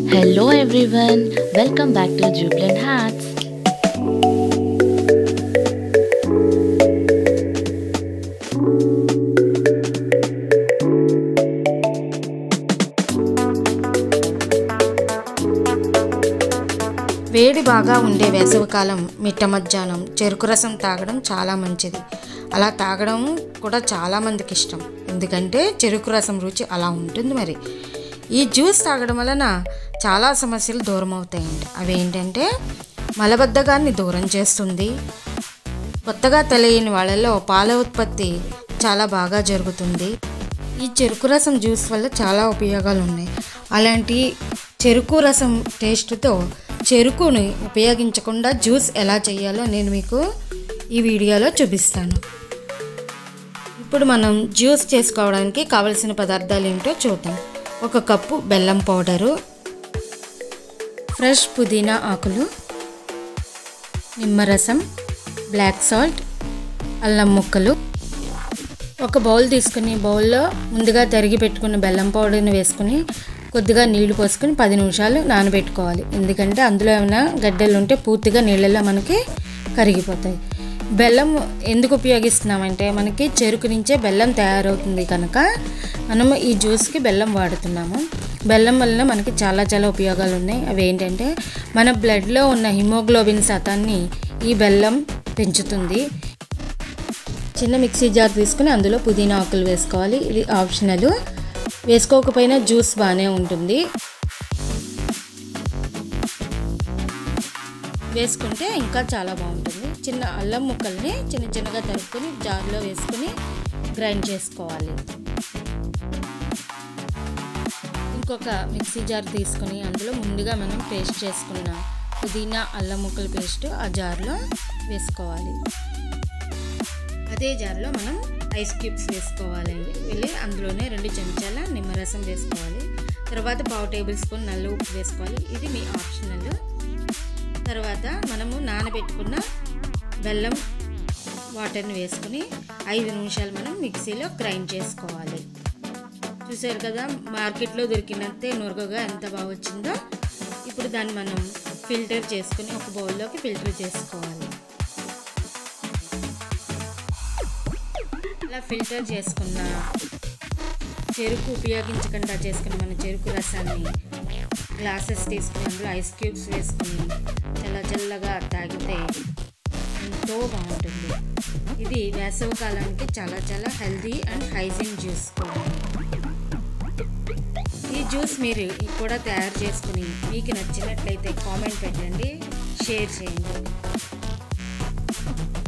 Hello everyone, welcome back to Jubilant Hats. వేడి బాగా ఉండే వేసవికాలం మిట్ట మధ్యాహ్నం చెరుకు రసం తాగడం చాలా మంచిది అలా తాగడం కూడా చాలా మందికి ఇష్టం ఎందుకంటే చెరుకు రసం రుచి అలా ఉంటుంది మరి ఈ జ్యూస్ తాగడం వలన చాలా సమస్యలు దూరం అవుతాయండి అవి ఏంటంటే మలబద్ధకాన్ని దూరం చేస్తుంది కొత్తగా తెలియని వాళ్ళలో పాల ఉత్పత్తి చాలా బాగా జరుగుతుంది ఈ చెరుకు రసం జ్యూస్ వల్ల చాలా ఉపయోగాలు ఉన్నాయి అలాంటి చెరుకు రసం టేస్ట్తో చెరుకుని ఉపయోగించకుండా జ్యూస్ ఎలా చేయాలో నేను మీకు ఈ వీడియోలో చూపిస్తాను ఇప్పుడు మనం జ్యూస్ చేసుకోవడానికి కావలసిన పదార్థాలు ఏంటో చూద్దాం ఒక కప్పు బెల్లం పౌడరు ఫ్రెష్ పుదీనా ఆకులు నిమ్మరసం బ్లాక్ సాల్ట్ అల్లం ముక్కలు ఒక బౌల్ తీసుకుని బౌల్లో ముందుగా తరిగి పెట్టుకున్న బెల్లం పౌడర్ని వేసుకుని కొద్దిగా నీళ్లు పోసుకుని పది నిమిషాలు నానబెట్టుకోవాలి ఎందుకంటే అందులో ఏమైనా గడ్డలు ఉంటే పూర్తిగా నీళ్ళల్లో మనకి కరిగిపోతాయి బెల్లం ఎందుకు ఉపయోగిస్తున్నామంటే మనకి చెరుకు నుంచే బెల్లం తయారవుతుంది కనుక మనము ఈ జ్యూస్కి బెల్లం వాడుతున్నాము బెల్లం వలన మనకి చాలా చాలా ఉపయోగాలు ఉన్నాయి అవి ఏంటంటే మన బ్లడ్లో ఉన్న హిమోగ్లోబిన్ శాతాన్ని ఈ బెల్లం పెంచుతుంది చిన్న మిక్సీ జార్ తీసుకుని అందులో పుదీనా ఆకులు వేసుకోవాలి ఇది ఆప్షనల్ వేసుకోకపోయినా జ్యూస్ బాగానే ఉంటుంది వేసుకుంటే ఇంకా చాలా బాగుంటుంది చిన్న అల్లం ముక్కల్ని చిన్న చిన్నగా తరుపుకొని జార్లో వేసుకుని గ్రైండ్ చేసుకోవాలి ఇంకొక మిక్సీ జార్ తీసుకొని అందులో ముందుగా మనం పేస్ట్ చేసుకున్న పుదీనా అల్లం ముక్కల పేస్ట్ ఆ జార్లో వేసుకోవాలి అదే జార్లో మనం ఐస్ క్యూబ్స్ వేసుకోవాలండి వెళ్ళి అందులోనే రెండు చెంచాల నిమ్మరసం వేసుకోవాలి తర్వాత పావు టేబుల్ స్పూన్ నల్ల ఉప్పు వేసుకోవాలి ఇది మీ ఆప్షనల్ తర్వాత మనము నానబెట్టుకున్న బెల్లం వాటర్ని వేసుకుని ఐదు నిమిషాలు మనం మిక్సీలో గ్రైండ్ చేసుకోవాలి చూసారు కదా మార్కెట్లో దొరికినంతే నురగగా ఎంత బాగా వచ్చిందో ఇప్పుడు దాన్ని మనం ఫిల్టర్ చేసుకుని ఒక బౌల్లోకి ఫిల్టర్ చేసుకోవాలి ఇలా ఫిల్టర్ చేసుకున్న చెరుకు ఉపయోగించకుండా చేసుకున్న మన చెరుకు రసాన్ని గ్లాసెస్ తీసుకుని అందులో ఐస్ క్యూబ్స్ వేసుకుని చల్ల చల్లగా తాగితే ఎంతో బాగుంటుంది ఇది వేసవి కాలానికి చాలా చాలా హెల్దీ అండ్ హైజీన్ జ్యూస్ కూడా ఈ జ్యూస్ మీరు కూడా తయారు చేసుకుని మీకు నచ్చినట్లయితే కామెంట్ పెట్టండి షేర్ చేయండి